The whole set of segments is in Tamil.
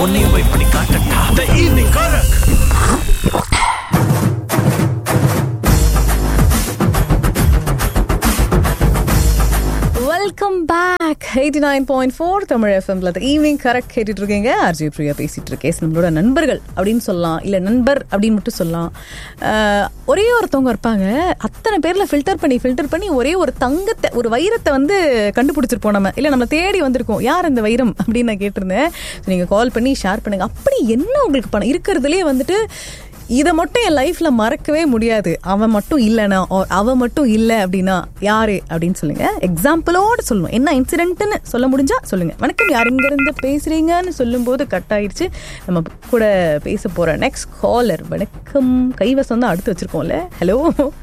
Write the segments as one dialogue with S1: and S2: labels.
S1: உன்னையும் போய் பண்ணி காட்டட்டா the evening karak
S2: welcome back eighty nine point four Tamil எஃப்எம்ல ஈவினிங் கரெக்ட் கேட்டுட்டு இருக்கீங்க ஆர்ஜி பிரியா பேசிட்டு இருக்கேன் நம்மளோட நண்பர்கள் அப்படின்னு சொல்லலாம் இல்லை நண்பர் அப்படின்னு மட்டும் சொல்லலாம் அஹ், ஒரே ஒருத்தவங்க இருப்பாங்க அத்தனை பேர்ல ஃபில்டர் பண்ணி ஃபில்டர் பண்ணி ஒரே ஒரு தங்கத்தை ஒரு வைரத்தை வந்து கண்டுபிடிச்சிருப்போம் நம்ம இல்லை நம்ம தேடி வந்திருக்கோம் யார் அந்த வைரம் அப்படின்னு நான் கேட்டிருந்தேன் So, நீங்க கால் பண்ணி ஷேர் பண்ணுங்க அப்படி என்ன உங்களுக்கு பணம் இருக்கிறதுலே வந்துட்டு இதை மட்டும் என் லைஃப்ல மறக்கவே முடியாது அவன் மட்டும் இல்லைனா or அவ மட்டும் இல்லை அப்படின்னா யாரு அப்படின்னு சொல்லுங்க எக்ஸாம்பிளோட சொல்லுவோம் என்ன இன்சிடென்ட்னு சொல்ல முடிஞ்சா சொல்லுங்க வணக்கம் யார் இங்க இருந்து பேசுறீங்கன்னு சொல்லும்போது கட் ஆயிடுச்சு நம்ம கூட பேச போற நெக்ஸ்ட் காலர் வணக்கம் கைவசம் தான் அடுத்து வச்சிருக்கோம்ல hello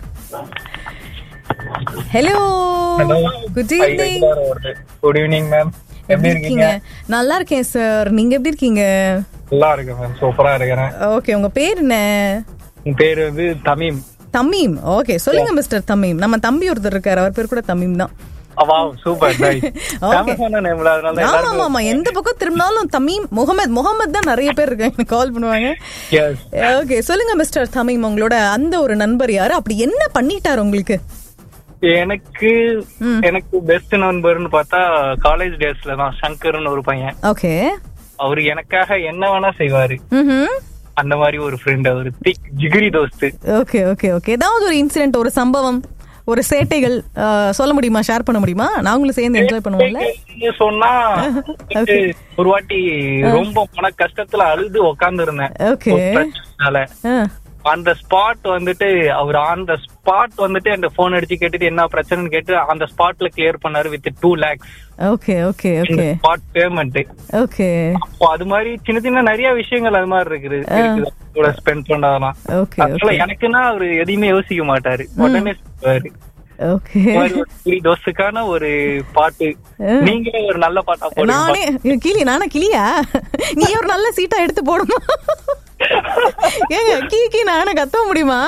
S2: hello good evening
S3: good evening ma'am
S2: எப்படி இருக்கீங்க நல்லா இருக்கேன் சார் நீங்க எப்படி இருக்கீங்க
S3: நல்லா இருக்கேன் மேம் சூப்பரா இருக்கிறேன்
S2: ஓகே உங்க பேர் என்ன
S3: உன் பேரு வந்து தமீம்
S2: தமீம் ஓகே சொல்லுங்க மிஸ்டர் தமீம் நம்ம தம்பி ஒருத்தர் இருக்காரு அவர் பேர் கூட தமீம் தான்
S3: வா சூப்பர் நைஸ்
S2: Okay.
S3: ஃபேமஸான நேம்ல அதனால தான்
S2: ஆமா ஆமா
S3: எல்லாரும்
S2: ஆமா எந்த பக்கம் திரும்பினாலும் தமீம் முகமது முகமது தான் நிறைய பேர் இருக்காங்க கால் பண்ணுவாங்க
S3: எஸ்
S2: ஓகே சொல்லுங்க மிஸ்டர் தமீம் உங்களோட அந்த ஒரு நண்பர் யாரு அப்படி என்ன பண்ணிட்டாரு உங்களுக்கு
S3: எனக்கு எனக்கு பெஸ்ட் நண்பர்னு பார்த்தா காலேஜ் டேஸ்ல தான் சங்கர்னு ஒரு பையன்
S2: ஓகே
S3: அவரு எனக்காக என்ன வேணா செய்வாரு
S2: ம்
S3: அந்த மாதிரி ஒரு ஃப்ரெண்ட் அவரு திக் ஜிகிரி தோஸ்து
S2: ஓகே ஓகே ஓகே ஏதாவது ஒரு இன்சிடென்ட் ஒரு சம்பவம் ஒரு சேட்டைகள் அஹ், சொல்ல முடியுமா ஷேர் பண்ண முடியுமா நாங்களும் சேர்ந்து என்ஜாய் பண்ணுவோம்ல
S3: நீங்க சொன்னா வந்து ஒரு வாட்டி ரொம்ப மன கஷ்டத்துல அழுது உக்காந்து இருந்தேன்
S2: ஓகே
S3: அந்த ஸ்பாட் வந்துட்டு அவர் அந்த ஸ்பாட் வந்துட்டு அந்த போன் அடிச்சு கேட்டுட்டு என்ன பிரச்சனைன்னு கேட்டு அந்த ஸ்பாட்ல கிளியர் பண்ணாரு with two lakhs
S2: okay okay okay
S3: spot payment
S2: okay
S3: அப்போ அது மாதிரி சின்ன சின்ன நிறைய விஷயங்கள் அது மாதிரி இருக்குது இருக்குது. கூட ஸ்பெண்ட் பண்ணலாம்
S2: ஓகே
S3: அதனால எனக்குன்னா அவரு எதையுமே யோசிக்க மாட்டாரு உடனே சொல்லுவாரு
S2: ஓகே
S3: இந்த மாதிரி ஒரு கிளி தோஸ்துக்கான ஒரு பாட்டு நீங்களே ஒரு நல்ல பாட்டா போடுங்க
S2: நானே ஏ, கிளி நானா கிளியா நீ ஒரு நல்ல சீட்டா எடுத்து போடணும் ஏங்க கீ கீ நானே கத்த முடியுமா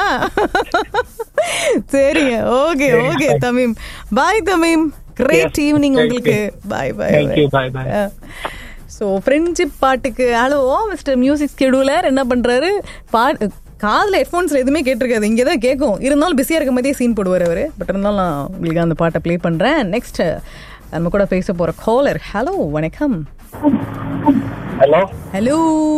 S2: சரிங்க okay okay Tamim bhai Tamim great evening உங்களுக்கு bye bye
S3: Thank you. Bye, bye.
S2: So friendship பாட்டுக்கு ஹலோ மிஸ்டர் மியூசிக் ஸ்கெடியூலர் என்ன பண்றாரு பாட் காதில் ஹெட்ஃபோன்ஸில் எதுவுமே கேட்டிருக்காது இங்கே தான் கேட்கும் இருந்தாலும் பிஸியாக இருக்கும் போதே சீன் போடுவார் அவர் பட் இருந்தாலும் நான் உங்களுக்கு அந்த பாட்டை ப்ளே பண்ணுறேன் நெக்ஸ்ட் நம்ம கூட பேச போகிற காலர் ஹலோ வணக்கம்
S3: ஹலோ
S2: ஹலோ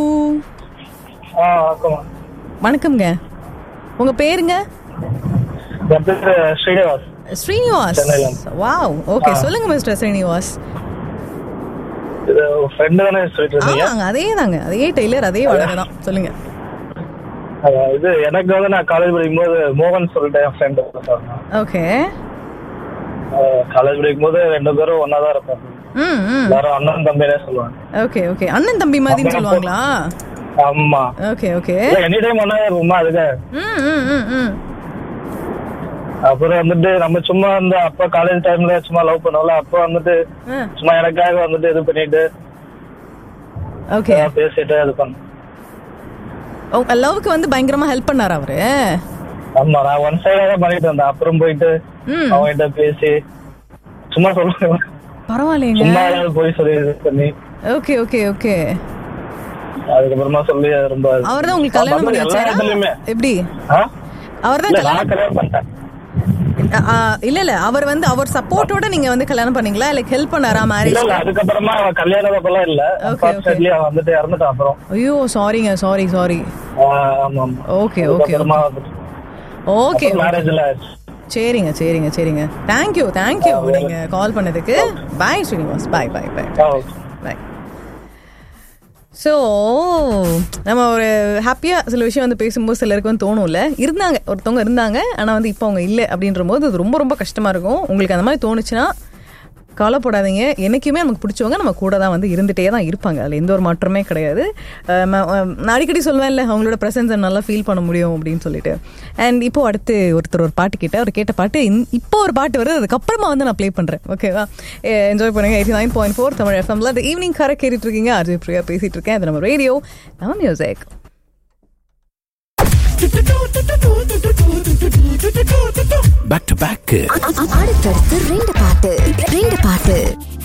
S3: ஆ வணக்கம்
S2: வணக்கம்ங்க உங்கள் பேருங்க
S3: என் பேரு ஸ்ரீனிவாஸ்
S2: ஸ்ரீனிவாஸ்
S3: சென்னையில.
S2: வாவ் ஓகே சொல்லுங்க மிஸ்டர் ஸ்ரீனிவாஸ்
S3: இது ஃப்ரெண்டு தானே சொல்லிட்டு இருந்தீங்க
S2: ஆமாங்க அதே தாங்க அதே டெய்லர் அதே வழக்கு தான் சொல்லுங்க
S3: அதான், இது எனக்கு வந்து நான் காலேஜ் படிக்கும்போது மோகன் சொல்லிட்டு என் ஃப்ரெண்டு
S2: ஓகே
S3: காலேஜ் படிக்கும்போது ரெண்டு பேரும் ஒன்னா தான் இருப்போம்
S2: ம் ம்
S3: எல்லாரும் அண்ணன் தம்பினே சொல்லுவாங்க
S2: ஓகே ஓகே அண்ணன் தம்பி மாதிரின்னு சொல்லுவாங்களா
S3: ஆமா
S2: ஓகே ஓகே
S3: எனி டைம் ஒன்னா இருப்போமா அதுக்கு
S2: ம் ம் ம் ம்
S3: அப்புறம் வந்துட்டு நம்ம சும்மா வந்து அப்ப காலேஜ் டைம்ல சும்மா லவ் பண்ணுவோம்ல அப்ப வந்துட்டு
S2: ஆ,
S3: சும்மா எனக்காக வந்துட்டு இது பண்ணிட்டு
S2: ஓகே
S3: அஹ் பேசிட்டு இது பண்ண
S2: உங்க லவ்க்கு வந்து பயங்கரமா ஹெல்ப் பண்ணாரா அவரு
S3: ஆமா நான் ஒன் சைடா தான் பண்ணிட்டு இருந்தேன் அப்புறம் போயிட்டு
S2: ம்
S3: அவன்கிட்ட பேசி சும்மா சொல்லுவேன்
S2: பரவாயில்லைங்க
S3: சும்மா ஏதாவது போய் சொல்லி இது பண்ணி
S2: ஓகே ஓகே ஓகே
S3: அதுக்கப்புறமா சொல்லி அது ரொம்ப
S2: அவர் தான் உங்களுக்கு கல்யாணம் பண்ணி
S3: எல்லா
S2: வச்சாரா
S3: இடத்துலயுமே
S2: எப்படி
S3: ஆ?
S2: அவர்
S3: இல்ல
S2: தான்
S3: நான் கல்யாணம் பண்ணிட்டேன்
S2: இல்ல இல்ல அவர் வந்து அவர் சப்போர்ட்டோட நீங்க வந்து கல்யாணம் பண்ணீங்களா லைக் ஹெல்ப் பண்ணாரா
S3: இல்ல
S2: மேரேஜ்
S3: இல்ல அதுக்கப்புறமா அவன் கல்யாணம் அப்பெல்லாம் இல்ல
S2: Okay, okay.
S3: Unfortunately, அவன் வந்துட்டு இறந்துட்டான் அப்புறம்
S2: ஐயோ சாரிங்க சாரி சாரி
S3: ஆ, ஆமா ஆமா
S2: ஓகே ஓகே
S3: அதுக்கப்புறமா வந்துட்டு
S2: ஓகே
S3: மேரேஜ்ல ஆச்சு
S2: சரிங்க சரிங்க சரிங்க தேங்க்யூ தேங்க்யூ நீங்க கால் பண்ணதுக்கு bye Srinivas bye bye bye
S3: ஆ, okay.
S2: பாய் ஸோ நம்ம ஒரு ஹாப்பியாக சில விஷயம் வந்து பேசும்போது சிலருக்கு வந்து தோணும்ல இருந்தாங்க ஒருத்தவங்க இருந்தாங்க ஆனால் வந்து இப்போ அவங்க இல்லை அப்படின்ற போது அது ரொம்ப ரொம்ப கஷ்டமாக இருக்கும் உங்களுக்கு அந்த மாதிரி தோணுச்சுன்னா கவலைப்படாதீங்க என்னைக்குமே நமக்கு பிடிச்சவங்க நம்ம கூட தான் வந்து இருந்துகிட்டே தான் இருப்பாங்க அதில் எந்த ஒரு மாற்றமே கிடையாது அஹ் ம- அஹ் நான் அடிக்கடி சொல்வேன்ல அவங்களோட ப்ரெசன்ஸை நல்லா ஃபீல் பண்ண முடியும் அப்படின்னு சொல்லிட்டு அண்ட் இப்போ அடுத்து ஒருத்தர் ஒரு பாட்டு கேட்டால் அவர் கேட்ட பாட்டு இன்- இப்போ ஒரு பாட்டு வருது அதுக்கப்புறமா வந்து நான் ப்ளே பண்ணுறேன் ஓகேவா என்ஜாய் பண்ணுங்க eighty nine point four Tamil எஃப்எம்ல அந்த ஈவினிங் கரை கேட்டுட்டு இருக்கீங்க அஜய் பிரியா பேசிட்டு இருக்கேன் அது நம்ம ரேடியோ நம்ம மியூசிக்
S1: பேக் டு பேக்
S4: அடுத்தடுத்து ரெண்டு பாட்டு ரெண்டு பாட்டு